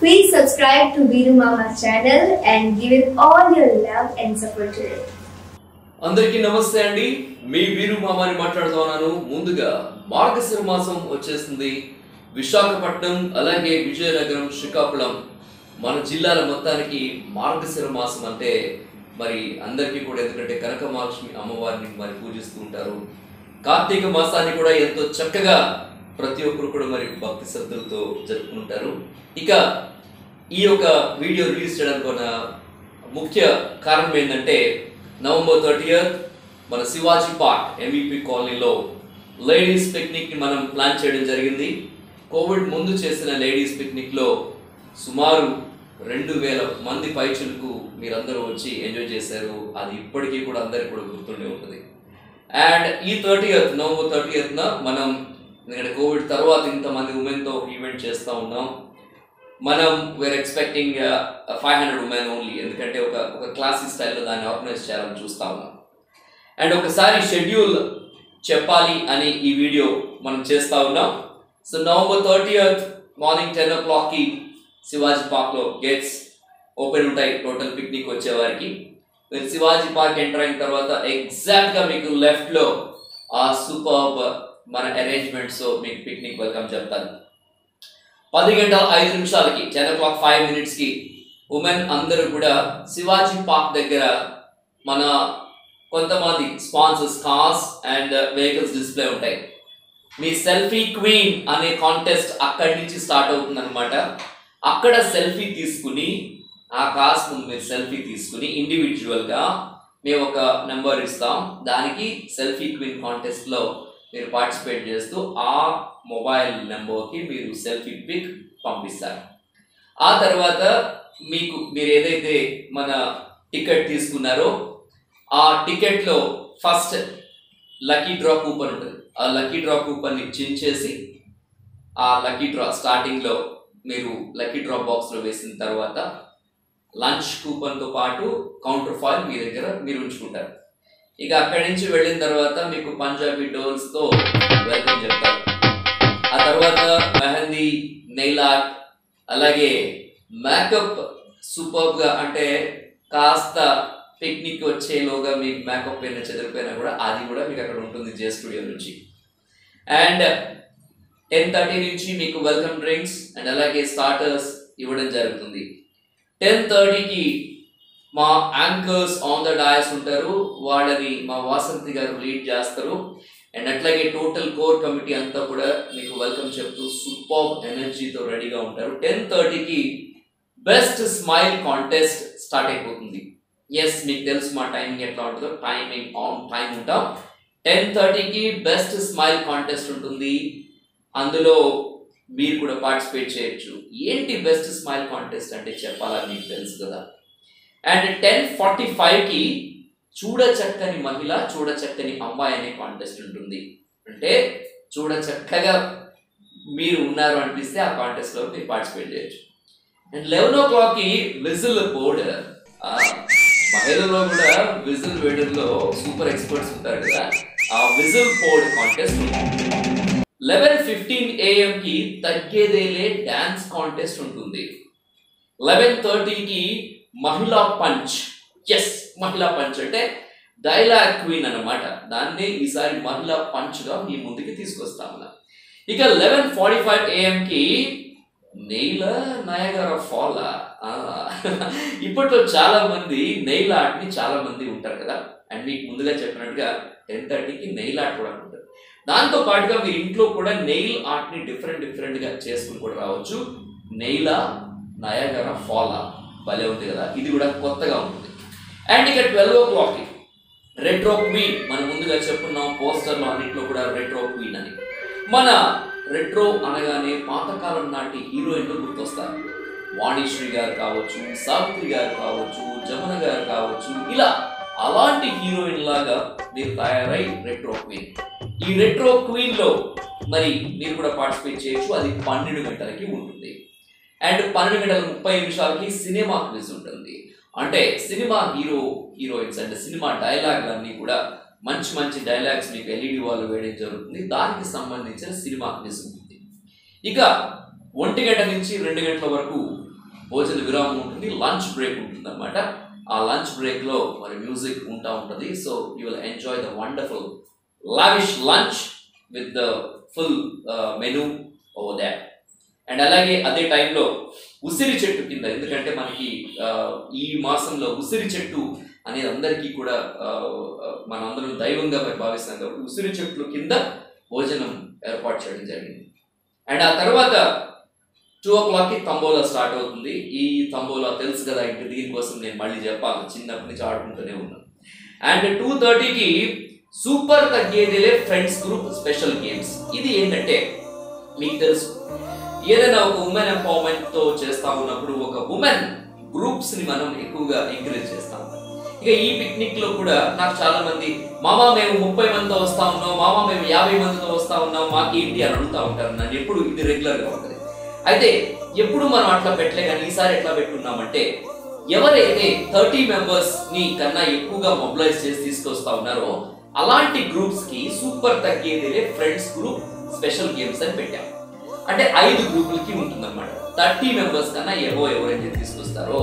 Please subscribe to Veeru Mama channel and give it all your love and support to it. అందరికీ నమస్తే అండి మీ వీరు మామాని మాట్లాడుతున్నాను ముందుగా మార్గశిర మాసం వచ్చేస్తుంది విశాఖపట్నం అలాగే విజయనగరం శ్రీకాకుళం మన జిల్లాల మొత్తానికి మార్గశిర మాసం అంటే మరి అందరికీ కూడా ఎందుకంటే కనక మహాలక్ష్మి అమ్మవారిని మరి పూజిస్తూ ఉంటారు కార్తీక మాసాన్ని కూడా ఎంతో చక్కగా ప్రతి ఒక్కరు కూడా మరి భక్తి శ్రద్ధలతో జరుపుకుంటారు ఇక ఈ యొక్క వీడియో రిలీజ్ చేయడానికి ఉన్న ముఖ్య కారణం ఏంటంటే నవంబర్ థర్టీయత్ మన శివాజీ పార్క్ ఎంఈపీ కాలనీలో లేడీస్ పిక్నిక్ని మనం ప్లాన్ చేయడం జరిగింది కోవిడ్ ముందు చేసిన లేడీస్ పిక్నిక్లో సుమారు రెండు వేల మంది పైచులకు మీరందరూ వచ్చి ఎంజాయ్ చేశారు అది ఇప్పటికీ కూడా అందరికీ కూడా గుర్తుండే ఉంటుంది అండ్ ఈ థర్టీయత్ నవంబర్ థర్టీయత్న మనం ఎందుకంటే కోవిడ్ తర్వాత ఇంతమంది ఉమెన్తో ఒక ఈవెంట్ చేస్తూ ఉన్నాం మనం we're expecting five hundred women only ఎందుకంటే ఒక ఒక క్లాసిక్ స్టైల్లో దాన్ని ఆర్గనైజ్ చేయాలని చూస్తా ఉన్నాం అండ్ ఒకసారి షెడ్యూల్ చెప్పాలి అని ఈ వీడియో మనం చేస్తా ఉన్నాం so November thirtieth morning ten ఓ క్లాక్కి శివాజీ పార్క్లో గేట్స్ ఓపెన్ ఉంటాయి టోటల్ పిక్నిక్ వచ్చే వారికి మీరు శివాజీ పార్క్ ఎంటర్ అయిన తర్వాత ఎగ్జాక్ట్గా మీకు లెఫ్ట్లో ఆ సూపర్ మన అరేంజ్మెంట్స్ మీకు పిక్నిక్ వెల్కమ్ చెప్తాను పది గంటల ఐదు నిమిషాలకి టెన్ ఓ క్లాక్ ఫైవ్ మినిట్స్కి ఉమెన్ అందరూ కూడా శివాజీ పార్క్ దగ్గర మన కొంతమంది sponsors cars and vehicles display ఉంటాయి మీ సెల్ఫీ క్వీన్ అనే కాంటెస్ట్ అక్కడి నుంచి స్టార్ట్ అవుతుంది అనమాట అక్కడ సెల్ఫీ తీసుకుని ఆ కార్స్ ముందు మీరు సెల్ఫీ తీసుకుని ఇండివిజువల్గా మేము ఒక నెంబర్ ఇస్తాం దానికి సెల్ఫీ క్వీన్ కాంటెస్ట్లో మీరు పార్టిసిపేట్ చేస్తూ ఆ మొబైల్ నెంబర్కి మీరు సెల్ఫీ పిక్ పంపిస్తారు ఆ తర్వాత మీకు మీరు ఏదైతే మన టికెట్ తీసుకున్నారో ఆ టికెట్లో ఫస్ట్ లక్కీ డ్రా కూపన్ ఉంటుంది ఆ లక్కీ డ్రా కూపన్ని చించేసి ఆ లక్కీ డ్రా స్టార్టింగ్లో మీరు లక్కీ డ్రా బాక్స్లో వేసిన తర్వాత లంచ్ కూపన్తో పాటు కౌంటర్ ఫాయిల్ మీ దగ్గర మీరు ఉంచుకుంటారు ఇక అక్కడి నుంచి వెళ్ళిన తర్వాత మీకు పంజాబీ డోల్స్తో వెల్కమ్ చెప్తారు ఆ తర్వాత మెహందీ నెయిల్ ఆర్ట్ అలాగే మేకప్ సూపర్గా అంటే కాస్త పిక్నిక్ వచ్చేలోగా మీకు మేకప్ పైన చెదిరిపోయినా కూడా అది కూడా మీకు అక్కడ ఉంటుంది జే స్టూడియో నుంచి అండ్ టెన్ థర్టీ నుంచి మీకు వెల్కమ్ డ్రింక్స్ అండ్ అలాగే స్టార్టర్స్ ఇవ్వడం జరుగుతుంది టెన్ థర్టీకి మా యాంకర్స్ ఆన్ ద డయాస్ ఉంటారు వాళ్ళని మా వాసంతి గారు లీడ్ చేస్తారు అండ్ అట్లాగే టోటల్ కోర్ కమిటీ అంతా కూడా మీకు వెల్కమ్ చెప్తూ సూపర్ ఎనర్జీతో రెడీగా ఉంటారు టెన్ థర్టీకి బెస్ట్ స్మైల్ కాంటెస్ట్ స్టార్ట్ అయిపోతుంది ఎస్ మీకు తెలుసు మా టైమింగ్ ఎట్లా ఉంటుందో టైమింగ్ ఆన్ టైం ఉంటాం టెన్ థర్టీకి బెస్ట్ స్మైల్ కాంటెస్ట్ ఉంటుంది అందులో మీరు కూడా పార్టిసిపేట్ చేయొచ్చు ఏంటి బెస్ట్ స్మైల్ కాంటెస్ట్ అంటే చెప్పాలని మీకు తెలుసు కదా అండ్ టెన్ ఫార్టీ ఫైవ్కి చూడ చక్కని మహిళ చూడ చక్కని అమ్మాయి అనే కాంటెస్ట్ ఉంటుంది అంటే చూడ చక్కగా మీరు ఉన్నారు అనిపిస్తే ఆ కాంటెస్ట్లో మీరు పార్టిసిపేట్ చేయొచ్చు అండ్ లెవెన్ ఓ క్లాక్కి విజిల్ బోర్డ్ మహిళలో కూడా విజిల్ వేయడంలో సూపర్ ఎక్స్పర్ట్స్ ఉంటారు కదా ఆ విజిల్ బోర్డ్ కాంటెస్ట్ ఉంటుంది లెవెన్ ఫిఫ్టీన్ ఏఎంకి తగ్గేదేలే డాన్స్ కాంటెస్ట్ ఉంటుంది లెవెన్ థర్టీకి మహిళా పంచ్ ఎస్ మహిళా పంచ్ అంటే డైలాగ్ క్వీన్ అన్నమాట దాన్ని ఈసారి మహిళా పంచ్గా మీ ముందుకి తీసుకొస్తాము ఇక లెవెన్ ఫార్టీ ఫైవ్ ఏఎంకి నెయిల నయగర ఫాల్ ఇప్పట్లో చాలా మంది నెయిల్ ఆర్ట్ని చాలా మంది ఉంటారు కదా అండ్ మీకు ముందుగా చెప్పినట్టుగా టెన్ థర్టీకి నెయిల్ ఆర్ట్ కూడా ఉంటుంది దాంతో పాటుగా మీరు ఇంట్లో కూడా నెయిల్ ఆర్ట్ని డిఫరెంట్ డిఫరెంట్గా చేసుకుని కూడా రావచ్చు నెయిల నయగర ఫాలా భలే ఉంది కదా ఇది కూడా కొత్తగా ఉంటుంది అండ్ ఇక ట్వెల్వ్ ఓ క్లాక్కి రెట్రో క్వీన్ మనం ముందుగా చెప్పుకున్నాం పోస్టర్లో అన్నింటిలో కూడా రెట్రో క్వీన్ అని మన రెట్రో అనగానే పాతకాలం నాటి హీరోయిన్లు గుర్తొస్తారు వాణిశ్రీ గారు కావచ్చు సావిత్రి గారు కావచ్చు జమున గారు కావచ్చు ఇలా అలాంటి హీరోయిన్ లాగా మీరు తయారై రెట్రో క్వీన్ ఈ రెట్రో క్వీన్ లో మరి మీరు కూడా పార్టిసిపేట్ చేయొచ్చు అది పన్నెండు గంటలకి ఉంటుంది అండ్ పన్నెండు గంటల ముప్పై నిమిషాలకి సినిమా క్విజ్ ఉంటుంది అంటే సినిమా హీరో హీరోయిన్స్ అంటే సినిమా డైలాగ్లన్నీ కూడా మంచి మంచి డైలాగ్స్ మీకు ఎల్ఈడి వాళ్ళు వేయడం జరుగుతుంది దానికి సంబంధించిన సినిమా క్విజ్ ఉంటుంది ఇక ఒంటి గంట నుంచి రెండు గంటల వరకు భోజన విరామం ఉంటుంది లంచ్ బ్రేక్ ఉంటుంది అనమాట ఆ లంచ్ బ్రేక్ లో మరి మ్యూజిక్ ఉంటా ఉంటుంది so you will enjoy the wonderful lavish lunch with the full menu over that and అలాగే అదే టైంలో ఉసిరి చెట్టు కింద ఎందుకంటే మనకి ఆ, ఈ మాసంలో ఉసిరి చెట్టు అనేది అందరికీ కూడా ఆ, ఆ, మనందరం దైవంగా మరి భావిస్తాం కాబట్టి ఉసిరి చెట్లు కింద భోజనం ఏర్పాటు చేయడం జరిగింది అండ్ ఆ తర్వాత టూ ఓ క్లాక్కి తంబోలా స్టార్ట్ అవుతుంది ఈ తంబోలా తెలుసు కదా ఇంక దీనికోసం నేను మళ్ళీ చెప్పాలి చిన్నప్పటి నుంచి ఆడుకుంటూనే ఉన్నాను అండ్ టూ థర్టీకి సూపర్ తగ్గేదిలే ఫ్రెండ్స్ గ్రూప్ స్పెషల్ గేమ్స్ ఇది ఏంటంటే మీకు తెలుసు ఏదైనా ఒక ఉమెన్ ఎంపవర్మెంట్ తో చేస్తా ఉన్నప్పుడు ఒక ఉమెన్ గ్రూప్స్ ని మనం ఎక్కువగా ఎంకరేజ్ చేస్తాం ఇక ఈ పిక్నిక్ లో కూడా నాకు చాలా మంది మామా మేము ముప్పై మందితో వస్తా ఉన్నాం మామా మేము యాభై మందితో వస్తా ఉన్నాం మాకేంటి అని అడుగుతా ఉంటారు నన్ను ఎప్పుడు ఇది రెగ్యులర్ గా ఉంటుంది అయితే ఎప్పుడు మనం అట్లా పెట్టలే కానీ ఈసారి ఎట్లా పెట్టున్నామంటే ఎవరైతే థర్టీ మెంబర్స్ ని కన్నా ఎక్కువగా మొబిలైజ్ చేసి తీసుకొస్తా ఉన్నారో అలాంటి గ్రూప్స్ కి సూపర్ తగ్గేదిలే ఫ్రెండ్స్ గ్రూప్ స్పెషల్ గేమ్స్ అని పెట్టాం అంటే ఐదు గ్రూపులకి ఉంటుందన్నమాట థర్టీ మెంబర్స్ కన్నా ఎవో ఎవరైతే తీసుకొస్తారో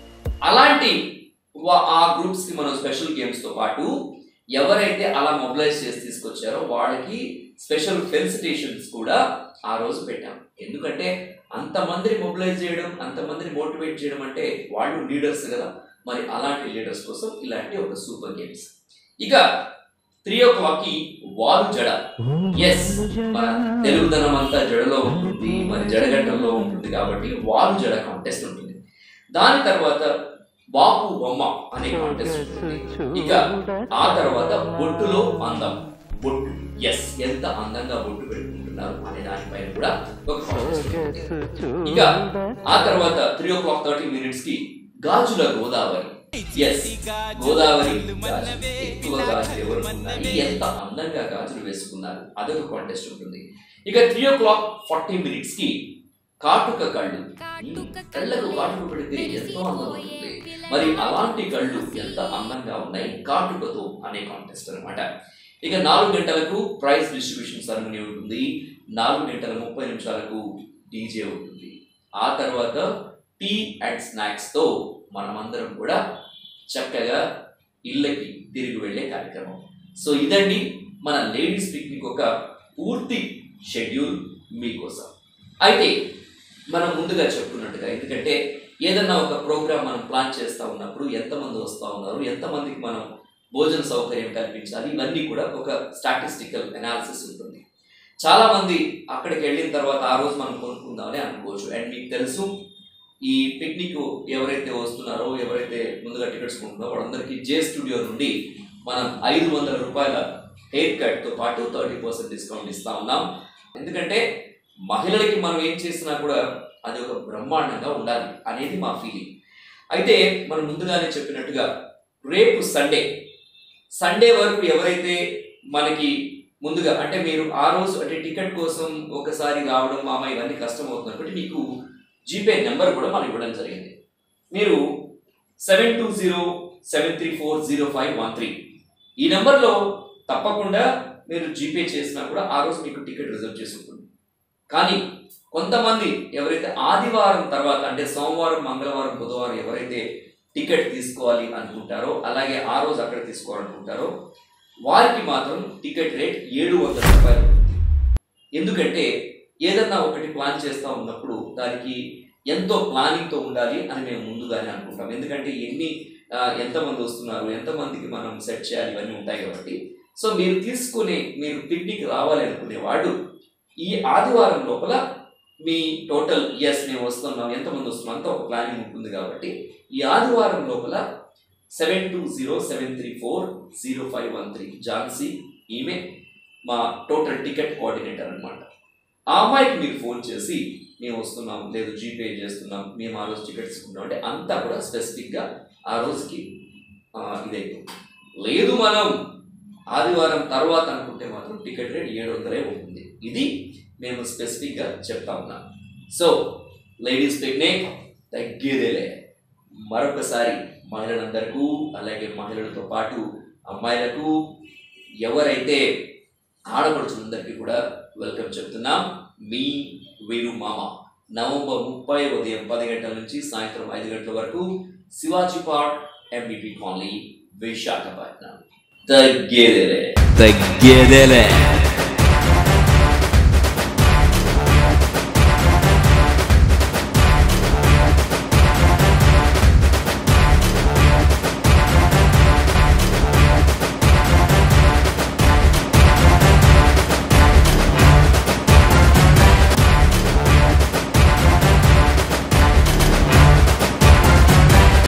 అలాంటి వా- ఆ గ్రూప్స్ కి మనం స్పెషల్ గేమ్స్ తో పాటు ఎవరైతే అలా మొబిలైజ్ చేసి తీసుకొచ్చారో వాళ్ళకి స్పెషల్ ఫెలిసిటేషన్స్ కూడా ఆ రోజు పెట్టాం ఎందుకంటే అంతమందిని మొబిలైజ్ చేయడం అంతమందిని మోటివేట్ చేయడం అంటే వాళ్ళు లీడర్స్ కదా మరి అలాంటి లీడర్స్ కోసం ఇలాంటి ఒక సూపర్ గేమ్స్ ఇక త్రీ ఓ క్లాక్ కి వారు జడ ఎస్ మన తెలుగుదనం అంతా జడలో ఉంటుంది మరి జడగంటలో ఉంటుంది కాబట్టి వారు జడ కాంటెస్ట్ ఉంటుంది దాని తర్వాత బాపు బొమ్మ అనే కాంటెస్ట్ ఉంటుంది ఇక ఆ తర్వాత బొట్టులో అందం బొట్టు ఎస్ ఎంత అందంగా బొట్టు పెట్టుకుంటున్నారు అనే దానిపైన కూడా ఒక కాంటెస్ట్ ఉంటుంది ఇక ఆ తర్వాత three o'clock thirty minutes కి గాజుల గోదావరి ఎస్ గోదావరి గాజులు. ఎక్కువ గాజులు ఎవరు ఉన్నాయి ఎంత అందంగా గాజులు వేసుకున్నారు అదొక కాంటెస్ట్ ఉంటుంది ఇక three o'clock forty minutes కి కాటుక కళ్ళు ఉమ్, కళ్ళకు కాటుక పెడితే ఎంతో అందం ఉంటుంది మరి అలాంటి కళ్ళు ఎంత అందంగా ఉన్నాయి కాటుకతో అనే కాంటెస్ట్ అన్నమాట ఇక నాలుగు గంటలకు ప్రైజ్ డిస్ట్రిబ్యూషన్ సెరమనీ ఉంటుంది నాలుగు గంటల ముప్పై నిమిషాలకు డీజే ఉంటుంది ఆ తర్వాత టీ అండ్ స్నాక్స్ తో మనమందరం కూడా చక్కగా ఇళ్ళకి తిరిగి వెళ్ళే కార్యక్రమం సో ఇదండి మన లేడీస్ పిక్నిక్ ఒక పూర్తి షెడ్యూల్ మీకోసం అయితే మనం ముందుగా చెప్పుకున్నట్టుగా ఎందుకంటే ఏదన్నా ఒక ప్రోగ్రామ్ మనం ప్లాన్ చేస్తూ ఉన్నప్పుడు ఎంతమంది వస్తూ ఉన్నారు ఎంతమందికి మనం భోజన సౌకర్యం కల్పించాలి ఇవన్నీ కూడా ఒక స్టాటిస్టికల్ అనాలిసిస్ ఉంటుంది చాలా మంది అక్కడికి వెళ్ళిన తర్వాత ఆ రోజు మనం కొనుక్కుందామని అనుకోవచ్చు అండ్ మీకు తెలుసు ఈ పిక్నిక్ ఎవరైతే వస్తున్నారో ఎవరైతే ముందుగా టికెట్స్ కొంటున్నారో వాళ్ళందరికీ జే స్టూడియో నుండి మనం ఐదు వందల రూపాయల హెయిర్ కట్తో పాటు థర్టీ పర్సెంట్ డిస్కౌంట్ ఇస్తా ఉన్నాం ఎందుకంటే మహిళలకి మనం ఏం చేసినా కూడా అది ఒక బ్రహ్మాండంగా ఉండాలి అనేది మా ఫీలింగ్ అయితే మనం ముందుగానే చెప్పినట్టుగా రేపు సండే సండే వరకు ఎవరైతే మనకి ముందుగా అంటే మీరు ఆ రోజు అంటే టికెట్ కోసం ఒకసారి రావడం మామ ఇవన్నీ కష్టం అవుతుంది కాబట్టి మీకు జీపే నెంబర్ కూడా మనం ఇవ్వడం జరిగింది మీరు seven two zero seven three four zero five one three ఈ నెంబర్లో తప్పకుండా మీరు జీపే చేసినా కూడా ఆ రోజు మీకు టికెట్ రిజర్వ్ చేసి ఉంటుంది కానీ కొంతమంది ఎవరైతే ఆదివారం తర్వాత అంటే సోమవారం మంగళవారం బుధవారం ఎవరైతే టికెట్ తీసుకోవాలి అనుకుంటారో అలాగే ఆ రోజు అక్కడ తీసుకోవాలనుకుంటారో వారికి మాత్రం టికెట్ రేట్ ఏడు వందల రూపాయలు ఉంటుంది ఎందుకంటే ఏదన్నా ఒకటి ప్లాన్ చేస్తూ ఉన్నప్పుడు దానికి ఎంతో ప్లానింగ్తో ఉండాలి అని మేము ముందుగానే అనుకుంటాం ఎందుకంటే ఎన్ని ఆ, ఎంతమంది వస్తున్నారు ఎంతమందికి మనం సెట్ చేయాలి ఇవన్నీ ఉంటాయి కాబట్టి సో మీరు తీసుకునే మీరు పిక్నిక్ రావాలి అనుకునే వాడు ఈ ఆదివారం లోపల మీ టోటల్ ఎస్ మేము వస్తున్నాం ఎంతమంది వస్తున్నాం అంతా ఒక ప్లానింగ్ ఉంటుంది కాబట్టి ఈ ఆదివారం లోపల seven two zero seven three four zero five one three Jhansi ఈమె మా టోటల్ టికెట్ కోఆర్డినేటర్ అన్నమాట ఆ అమ్మాయికి మీరు ఫోన్ చేసి మేము వస్తున్నాం లేదు జీపే చేస్తున్నాం మేము ఆ రోజు టికెట్ తీసుకుంటాం అంటే అంతా కూడా స్పెసిఫిక్గా ఆ రోజుకి ఆ, ఇదైతుంది లేదు మనం ఆదివారం తర్వాత అనుకుంటే మాత్రం టికెట్ రేట్ ఏడు వందలే ఉంటుంది ఇది మేము స్పెసిఫిక్గా చెప్తా ఉన్నాం సో లేడీస్ పిక్నిక్ తగ్గేదేలే మరొకసారి మహిళలందరికీ అలాగే మహిళలతో పాటు అమ్మాయిలకు ఎవరైతే ఆడపడుచులందరికీ కూడా వెల్కమ్ చెప్తున్నాం మీ వీరు మామ నవంబర్ ముప్పై ఉదయం పది గంటల నుంచి సాయంత్రం ఐదు గంటల వరకు Shivaji park MVP colony Visakhapatnam తగ్గేదేలే తగ్గేదేలే